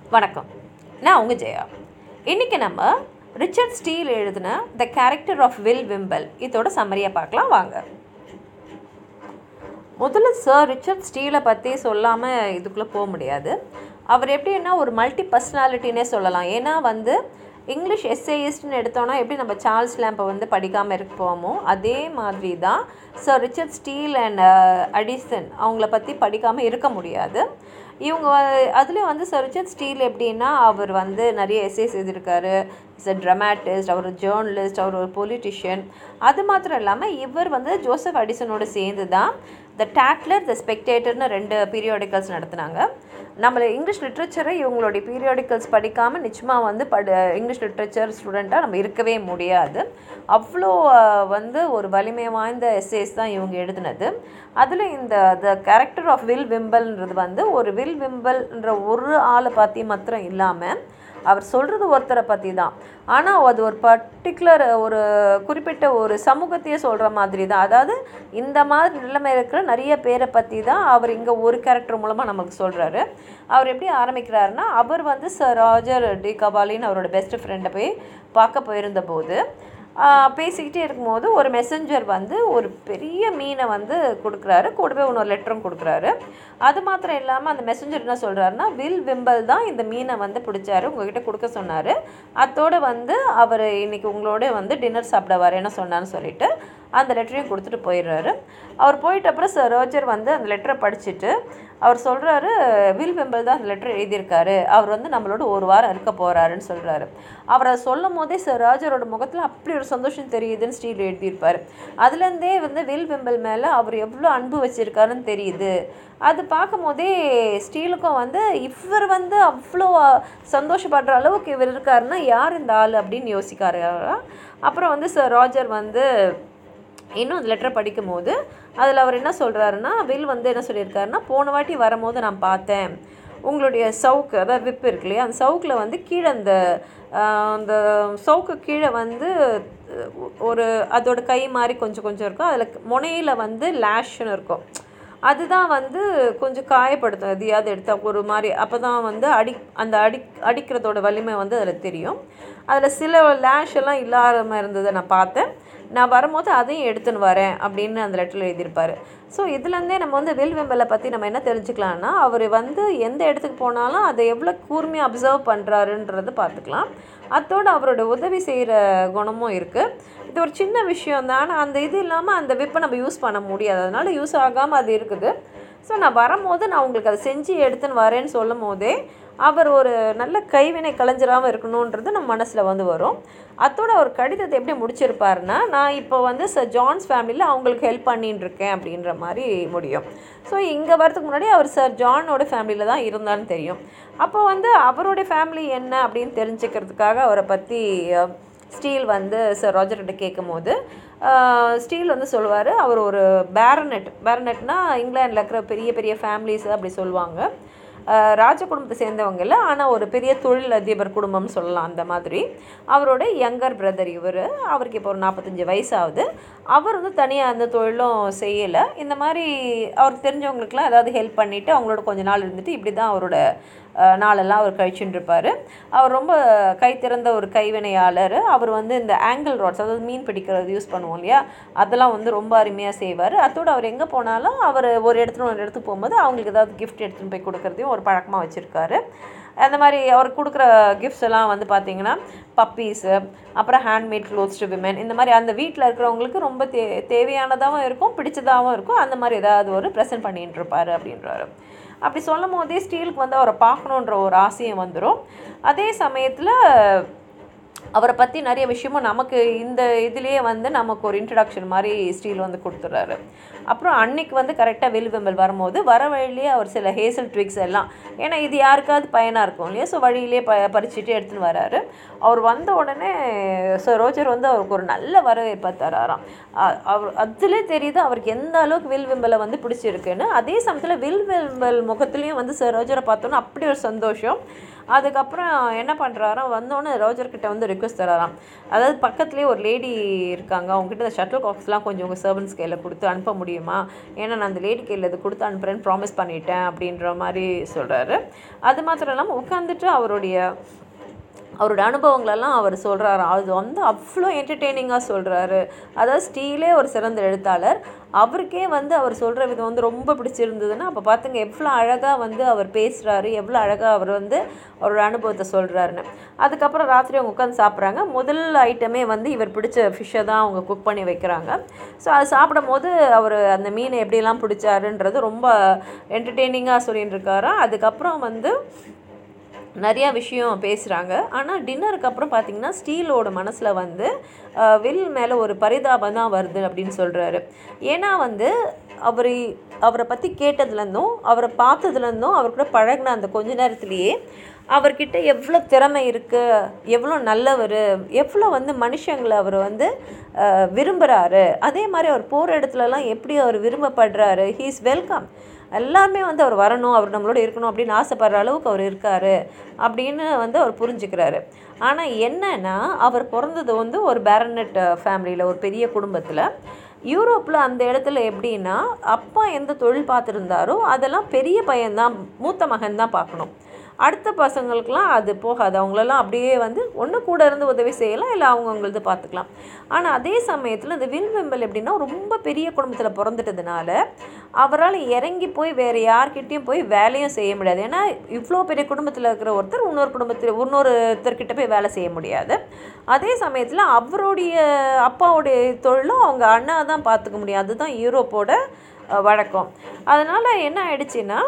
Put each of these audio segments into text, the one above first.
வணக்கம் நான் உங்கள் ஜெயா இன்றைக்கி நம்ம ரிச்சர்ட் ஸ்டீல் எழுதின the character of Will Wimble இதோட சம்மரியை பார்க்கலாம் வாங்க முதல்ல சார் ரிச்சர்ட் ஸ்டீலை பற்றி சொல்லாமல் இதுக்குள்ளே போக முடியாது அவர் எப்படின்னா ஒரு மல்டி பர்சனாலிட்டினே சொல்லலாம் ஏன்னா வந்து இங்கிலீஷ் எஸ்ஏஇஸ்ட்னு எடுத்தோன்னா எப்படி நம்ம சார்ல்ஸ் லேம்பை வந்து படிக்காமல் இருப்போமோ அதே மாதிரி தான் sir Richard Steele and Addison அவங்கள பற்றி படிக்காமல் இருக்க முடியாது இவங்க அதுலேயும் வந்து சார் ரிச்சர்ட் ஸ்டீல் எப்படின்னா அவர் வந்து நிறைய எஸ்ஏஸ் எழுதியிருக்காரு இஸ் அ ட்ரமாட்டிஸ்ட் அவர் ஒரு ஜேர்னலிஸ்ட் அவர் ஒரு பொலிட்டிஷியன் அது மாத்திரம் இல்லாமல் இவர் வந்து ஜோசப் அடிசனோட சேர்ந்து தான் த டேட்லர் த ஸ்பெக்டேட்டர்னு ரெண்டு பீரியாடிக்கல்ஸ் நடத்துனாங்க நம்மளை இங்கிலீஷ் லிட்ரேச்சரை இவங்களுடைய பீரியாடிக்கல்ஸ் படிக்காமல் நிச்சயமாக வந்து படு இங்கிலீஷ் லிட்ரேச்சர் ஸ்டூடெண்ட்டாக நம்ம இருக்கவே முடியாது அவ்வளோ வந்து ஒரு வலிமை வாய்ந்த எஸ்ஏஸ் தான் இவங்க எழுதினது அதில் இந்த த கேரக்டர் ஆஃப் வில் விம்பல்ன்றது வந்து ஒரு வில் விம்பல்ன்ற ஒரு ஆளை பற்றி மாத்திரம் இல்லாமல் அவர் சொல்கிறது ஒருத்தரை பற்றி தான் ஆனால் அது ஒரு பர்டிகுலர் ஒரு குறிப்பிட்ட ஒரு சமூகத்தையே சொல்கிற மாதிரி தான் அதாவது இந்த மாதிரி நிலைமை இருக்கிற நிறைய பேரை பற்றி தான் அவர் இங்கே ஒரு கேரக்டர் மூலமாக நமக்கு சொல்கிறாரு அவர் எப்படி ஆரம்பிக்கிறாருன்னா அவர் வந்து சர் ராஜர் டி கபாலின்னு அவரோட பெஸ்ட் ஃப்ரெண்டை போய் பார்க்க போயிருந்த போது பேசிக்கிட்டே இருக்கும்போது ஒரு மெசஞ்சர் வந்து ஒரு பெரிய மீனை வந்து கொடுக்குறாரு கூடவே இன்னொரு லெட்டரும் கொடுக்குறாரு அது மாத்திரம் இல்லாமல் அந்த மெசஞ்சர் என்ன சொல்கிறாருன்னா வில் விம்பல் தான் இந்த மீனை வந்து பிடிச்சாரு உங்ககிட்ட கொடுக்க சொன்னார் அத்தோடு வந்து அவர் இன்றைக்கி உங்களோட வந்து டின்னர் சாப்பிட வரேன்னு சொன்னான்னு சொல்லிட்டு அந்த லெட்டரையும் கொடுத்துட்டு போயிடுறாரு அவர் போயிட்ட அப்புறம் சார் ரோஜர் வந்து அந்த லெட்டரை படிச்சுட்டு அவர் சொல்கிறாரு வில் வெம்பல் தான் அந்த லெட்டர் எழுதியிருக்காரு அவர் வந்து நம்மளோட ஒரு வாரம் இருக்க போகிறாருன்னு சொல்கிறாரு அவர் அதை சொல்லும் போதே சார் ராஜரோட முகத்தில் அப்படி ஒரு சந்தோஷம் தெரியுதுன்னு ஸ்டீல் எழுதியிருப்பார் அதுலேருந்தே வந்து வில் வெம்பல் மேலே அவர் எவ்வளோ அன்பு வச்சுருக்காருன்னு தெரியுது அது பார்க்கும் போதே ஸ்டீலுக்கும் வந்து இவர் வந்து அவ்வளோ சந்தோஷப்படுற அளவுக்கு இவர் இருக்காருன்னா யார் இந்த ஆள் அப்படின்னு யோசிக்காரு அப்புறம் வந்து சார் ராஜர் வந்து இன்னும் அந்த லெட்டரை படிக்கும் போது அதில் அவர் என்ன சொல்கிறாருன்னா வில் வந்து என்ன சொல்லியிருக்காருன்னா போன வாட்டி வரும்போது நான் பார்த்தேன் உங்களுடைய சவுக்கு அதாவது விப்பு இருக்கு இல்லையா அந்த சவுக்கில் வந்து கீழே அந்த அந்த சவுக்கு கீழே வந்து ஒரு அதோட கை மாதிரி கொஞ்சம் கொஞ்சம் இருக்கும் அதில் முனையில் வந்து லேஷ்னு இருக்கும் அதுதான் வந்து கொஞ்சம் காயப்படுத்தும் எதையாவது எடுத்தால் ஒரு மாதிரி அப்போ தான் வந்து அடி அந்த அடி அடிக்கிறதோட வலிமை வந்து அதில் தெரியும் அதில் சில லேஷ் எல்லாம் இல்லாமல் இருந்ததை நான் பார்த்தேன் நான் வரும்போது அதையும் எடுத்துன்னு வரேன் அப்படின்னு அந்த லெட்டரில் எழுதியிருப்பார் ஸோ இதுலேருந்தே நம்ம வந்து வில் வெம்பலை பற்றி நம்ம என்ன தெரிஞ்சுக்கலாம்னா அவர் வந்து எந்த இடத்துக்கு போனாலும் அதை எவ்வளோ கூர்மையாக அப்சர்வ் பண்ணுறாருன்றதை பார்த்துக்கலாம் அத்தோடு அவரோட உதவி செய்கிற குணமும் இருக்குது இது ஒரு சின்ன விஷயம் தான் ஆனால் அந்த இது இல்லாமல் அந்த விப்பை நம்ம யூஸ் பண்ண முடியாது அதனால் யூஸ் ஆகாமல் அது இருக்குது ஸோ நான் வரும்போது நான் உங்களுக்கு அதை செஞ்சு எடுத்துன்னு வரேன்னு சொல்லும் போதே அவர் ஒரு நல்ல கைவினை கலைஞராகவும் இருக்கணுன்றது நம்ம மனசில் வந்து வரும் அத்தோட அவர் கடிதத்தை எப்படி முடிச்சிருப்பாருன்னா நான் இப்போ வந்து சார் ஜான்ஸ் ஃபேமிலியில் அவங்களுக்கு ஹெல்ப் பண்ணின்னு இருக்கேன் அப்படின்ற மாதிரி முடியும் ஸோ இங்கே வரதுக்கு முன்னாடி அவர் சார் ஜானோட ஃபேமிலியில் தான் இருந்தான்னு தெரியும் அப்போ வந்து அவருடைய ஃபேமிலி என்ன அப்படின்னு தெரிஞ்சுக்கிறதுக்காக அவரை பற்றி ஸ்டீல் வந்து சார் ராஜர்கிட்ட கேட்கும் போது ஸ்டீல் வந்து சொல்லுவார் அவர் ஒரு பேரனெட் பேரனெட்னா இங்கிலாண்டில் இருக்கிற பெரிய பெரிய ஃபேமிலிஸ் அப்படி சொல்லுவாங்க ராஜ குடும்பத்தை சேர்ந்தவங்க இல்லை ஆனால் ஒரு பெரிய தொழில் அதிபர் குடும்பம்னு சொல்லலாம் அந்த மாதிரி அவரோட யங்கர் பிரதர் இவர் அவருக்கு இப்போ ஒரு நாற்பத்தஞ்சு வயசாகுது அவர் வந்து தனியாக அந்த தொழிலும் செய்யலை இந்த மாதிரி அவருக்கு தெரிஞ்சவங்களுக்குலாம் ஏதாவது ஹெல்ப் பண்ணிவிட்டு அவங்களோட கொஞ்ச நாள் இருந்துட்டு இப்படி தான் அவரோட நாளெல்லாம் அவர் கழிச்சுட்டு இருப்பார் அவர் ரொம்ப கை திறந்த ஒரு கைவினையாளர் அவர் வந்து இந்த ஆங்கிள் ராட்ஸ் அதாவது மீன் பிடிக்கிறது யூஸ் பண்ணுவோம் இல்லையா அதெல்லாம் வந்து ரொம்ப அருமையாக செய்வார் அதோடு அவர் எங்கே போனாலும் அவர் ஒரு இடத்துல ஒரு இடத்துக்கு போகும்போது அவங்களுக்கு ஏதாவது கிஃப்ட் எடுத்துகிட்டு போய் கொடுக்குறதையும் ஒரு பழக்கமாக வச்சுருக்காரு அந்த மாதிரி அவர் கொடுக்குற கிஃப்ட்ஸ் எல்லாம் வந்து பார்த்திங்கன்னா பப்பீஸு அப்புறம் ஹேண்ட்மேட் க்ளோத்ஸ் டு விமன் இந்த மாதிரி அந்த வீட்டில் இருக்கிறவங்களுக்கு ரொம்ப தே தேவையானதாகவும் இருக்கும் பிடிச்சதாகவும் இருக்கும் அந்த மாதிரி ஏதாவது ஒரு ப்ரெசென்ட் பண்ணிகிட்டு இருப்பார் அப்படின்றாரு அப்படி சொல்லும் போதே ஸ்டீலுக்கு வந்து அவரை பார்க்கணுன்ற ஒரு ஆசையம் வந்துடும் அதே சமயத்தில் அவரை பற்றி நிறைய விஷயமும் நமக்கு இந்த இதுலேயே வந்து நமக்கு ஒரு இன்ட்ரடக்ஷன் மாதிரி ஸ்டீல் வந்து கொடுத்துட்றாரு அப்புறம் அன்னைக்கு வந்து கரெக்டாக வில் வெம்பல் வரும்போது வர வழியிலேயே அவர் சில ஹேசல் ட்விக்ஸ் எல்லாம் ஏன்னா இது யாருக்காவது பயனாக இருக்கும் இல்லையா ஸோ வழியிலே ப பறிச்சுட்டு எடுத்துன்னு வராரு அவர் வந்த உடனே ஸோ ரோஜர் வந்து அவருக்கு ஒரு நல்ல வரவேற்பை தராராம் அவர் அதிலே தெரியுது அவருக்கு எந்த அளவுக்கு வில் வெம்பலை வந்து பிடிச்சிருக்குன்னு அதே சமயத்தில் வில் வெம்பல் முகத்துலேயும் வந்து சார் ரோஜரை பார்த்தோன்னா அப்படி ஒரு சந்தோஷம் அதுக்கப்புறம் என்ன பண்ணுறாராம் வந்தோடனே ரோஜர் கிட்ட வந்து ரிக்வஸ்ட் தராராம் அதாவது பக்கத்துலேயே ஒரு லேடி இருக்காங்க அவங்ககிட்ட இந்த ஷட்டில் காக்ஸ்லாம் கொஞ்சம் உங்கள் சர்வன்ஸ் கையில் கொடுத்து அனுப்ப முடியுமா ஏன்னா நான் அந்த லேடி கையில் இது கொடுத்து அனுப்புகிறேன்னு ப்ராமிஸ் பண்ணிட்டேன் அப்படின்ற மாதிரி சொல்கிறாரு அது மாத்திரம் இல்லாமல் உட்காந்துட்டு அவருடைய அவரோட அனுபவங்களெல்லாம் அவர் சொல்கிறாரு அது வந்து அவ்வளோ என்டர்டெய்னிங்காக சொல்கிறாரு அதாவது ஸ்டீலே ஒரு சிறந்த எழுத்தாளர் அவருக்கே வந்து அவர் சொல்கிற விதம் வந்து ரொம்ப பிடிச்சிருந்ததுன்னா அப்போ பார்த்துங்க எவ்வளோ அழகாக வந்து அவர் பேசுகிறாரு எவ்வளோ அழகாக அவர் வந்து அவரோட அனுபவத்தை சொல்கிறாருன்னு அதுக்கப்புறம் ராத்திரி அவங்க உட்காந்து சாப்பிட்றாங்க முதல் ஐட்டமே வந்து இவர் பிடிச்ச ஃபிஷ்ஷை தான் அவங்க குக் பண்ணி வைக்கிறாங்க ஸோ அது சாப்பிடும் போது அவர் அந்த மீனை எப்படிலாம் பிடிச்சாருன்றது ரொம்ப என்டர்டெய்னிங்காக சொல்லிட்டு இருக்காரா அதுக்கப்புறம் வந்து நிறையா விஷயம் பேசுகிறாங்க ஆனால் டின்னருக்கு அப்புறம் பார்த்தீங்கன்னா ஸ்டீலோட மனசில் வந்து அஹ், வில் மேலே ஒரு பரிதாபம் தான் வருது அப்படின்னு சொல்கிறாரு ஏன்னா வந்து அவர் அவரை பற்றி கேட்டதுலேருந்தும் அவரை பார்த்ததுலேருந்தும் அவர் கூட பழகின அந்த கொஞ்ச நேரத்துலேயே அவர்கிட்ட எவ்வளோ திறமை இருக்குது எவ்வளோ நல்லவர் எவ்வளோ வந்து மனுஷங்களை அவர் வந்து அஹ், விரும்புகிறாரு அதே மாதிரி அவர் போகிற இடத்துலலாம் எப்படி அவர் விரும்பப்படுறாரு ஹீ இஸ் வெல்கம் எல்லாருமே வந்து அவர் வரணும் அவர் நம்மளோட இருக்கணும் அப்படின்னு ஆசைப்படுற அளவுக்கு அவர் இருக்கார் அப்படின்னு வந்து அவர் புரிஞ்சுக்கிறாரு ஆனால் என்னன்னா அவர் பிறந்தது வந்து ஒரு பேரனட் ஃபேமிலியில் ஒரு பெரிய குடும்பத்தில் யூரோப்பில் அந்த இடத்துல எப்படின்னா அப்பா எந்த தொழில் பார்த்துருந்தாரோ அதெல்லாம் பெரிய பையன்தான் மூத்த மகன் தான் பார்க்கணும் அடுத்த பசங்களுக்கெலாம் அது போகாது அவங்களெல்லாம் அப்படியே வந்து ஒன்று கூட இருந்து உதவி செய்யலாம் இல்லை அவங்கவுங்களது பார்த்துக்கலாம் ஆனால் அதே சமயத்தில் இந்த வில் வெம்பல் எப்படின்னா ரொம்ப பெரிய குடும்பத்தில் பிறந்துட்டதுனால அவரால் இறங்கி போய் வேறு யார்கிட்டயும் போய் வேலையும் செய்ய முடியாது ஏன்னா இவ்வளோ பெரிய குடும்பத்தில் இருக்கிற ஒருத்தர் இன்னொரு குடும்பத்தில் இன்னொருத்தர்கிட்ட போய் வேலை செய்ய முடியாது அதே சமயத்தில் அவருடைய அப்பாவுடைய தொழிலும் அவங்க அண்ணா தான் பார்த்துக்க முடியும் அதுதான் யூரோப்போட அஹ், வழக்கம் அதனால் என்ன ஆயிடுச்சுன்னா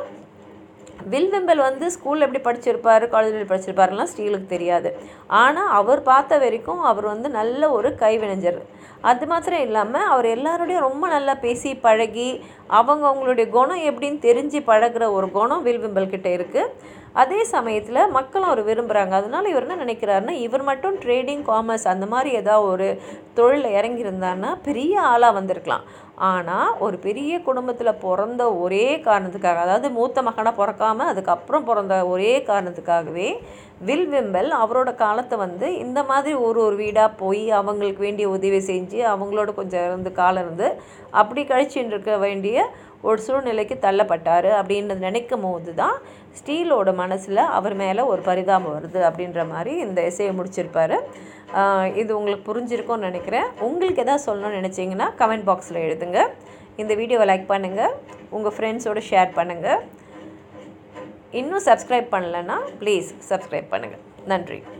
வில்வெம்பல் வந்து ஸ்கூலில் எப்படி படிச்சிருப்பாரு காலேஜில் படிச்சிருப்பாருலாம் ஸ்டீலுக்கு தெரியாது ஆனால் அவர் பார்த்த வரைக்கும் அவர் வந்து நல்ல ஒரு கைவினைஞர் அது மாத்திரம் இல்லாமல் அவர் எல்லாரோடையும் ரொம்ப நல்லா பேசி பழகி அவங்க அவங்களுடைய குணம் எப்படின்னு தெரிஞ்சு பழகுற ஒரு குணம் வில்வெம்பல் கிட்ட இருக்குது அதே சமயத்தில் மக்களும் அவர் விரும்புகிறாங்க அதனால இவர் என்ன நினைக்கிறாருன்னா இவர் மட்டும் ட்ரேடிங் காமர்ஸ் அந்த மாதிரி ஏதாவது ஒரு தொழிலில் இறங்கியிருந்தாருன்னா பெரிய ஆளாக வந்திருக்கலாம் ஆனால் ஒரு பெரிய குடும்பத்தில் பிறந்த ஒரே காரணத்துக்காக அதாவது மூத்த மகனாக பிறக்காம அதுக்கப்புறம் பிறந்த ஒரே காரணத்துக்காகவே வில் விம்பல் அவரோட காலத்தை வந்து இந்த மாதிரி ஒரு ஒரு வீடாக போய் அவங்களுக்கு வேண்டிய உதவி செஞ்சு அவங்களோட கொஞ்சம் இருந்து காலம் இருந்து அப்படி கழிச்சுட்டு இருக்க வேண்டிய ஒரு சூழ்நிலைக்கு தள்ளப்பட்டார் அப்படின்னு நினைக்கும் போது தான் ஸ்டீலோட மனசில் அவர் மேலே ஒரு பரிதாபம் வருது அப்படின்ற மாதிரி இந்த எஸ்ஏயை முடிச்சிருப்பாரு ஆஹ் இது உங்களுக்கு புரிஞ்சிருக்கும்னு நினைக்கிறேன் உங்களுக்கு எதாவது சொல்லணும்னு நினச்சிங்கன்னா கமெண்ட் பாக்ஸில் எழுதுங்க இந்த வீடியோவை லைக் பண்ணுங்கள் உங்கள் ஃப்ரெண்ட்ஸோடு ஷேர் பண்ணுங்கள் இன்னும் சப்ஸ்கிரைப் பண்ணலைன்னா ப்ளீஸ் சப்ஸ்கிரைப் பண்ணுங்கள் நன்றி